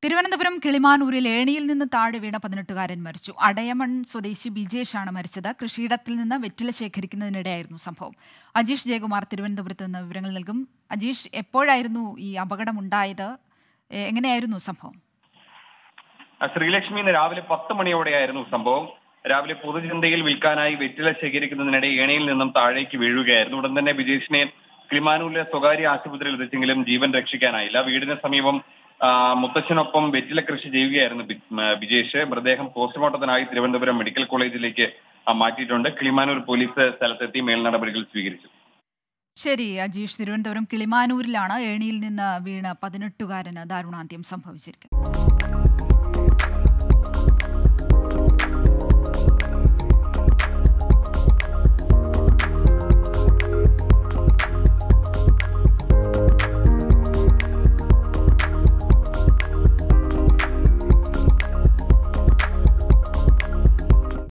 തിരുവനന്തപുരം കിളിമാനൂരിൽ ഏണിയിൽ നിന്ന് താഴെ വീണ പതിനെട്ടുകാരൻ മരിച്ചു അടയമൺ സ്വദേശി ബിജേഷാണ് മരിച്ചത് കൃഷിയിടത്തിൽ നിന്ന് വെറ്റില ശേഖരിക്കുന്നതിനിടെയായിരുന്നു സംഭവം അജീഷ് ജയകുമാർ തിരുവനന്തപുരത്ത് നിന്ന് വിവരങ്ങൾ നൽകും അജീഷ് എപ്പോഴായിരുന്നു ഈ അപകടമുണ്ടായത് എ- എങ്ങനെയായിരുന്നു സംഭവം ശ്രീലക്ഷ്മി ഇന്ന് രാവിലെ പത്ത് മണിയോടെയായിരുന്നു സംഭവം രാവിലെ പൊതുചന്തയിൽ വിൽക്കാനായി വെറ്റില ശേഖരിക്കുന്നതിനിടെ ഏണയിൽ നിന്നും താഴേക്ക് വീഴുകയായിരുന്നു ഉടൻ തന്നെ ബിജേഷിനെ കിളിമാനൂരിലെ സ്വകാര്യ ആശുപത്രിയിൽ എത്തിച്ചെങ്കിലും ജീവൻ രക്ഷിക്കാനായില്ല വീടിന് സമീപം ആ, മുത്തച്ഛനൊപ്പം വെറ്റില കൃഷി ചെയ്യുകയായിരുന്നു ബി- ആ, ബിജേഷ് മൃതദേഹം പോസ്റ്റ്മോർട്ടത്തിനായി തിരുവനന്തപുരം മെഡിക്കൽ കോളേജിലേക്ക് ആ, മാറ്റിയിട്ടുണ്ട് കിളിമാനൂർ പോലീസ് സ്ഥലത്തെത്തി മേൽനടപടികൾ സ്വീകരിച്ചു ശരി അജീഷ് തിരുവനന്തപുരം കിളിമാനൂരിലാണ് ഏണിയിൽ നിന്ന് വീണ പതിനെട്ടുകാരന് ദാരുണാന്ത്യം സംഭവിച്ചിരിക്കുന്നത്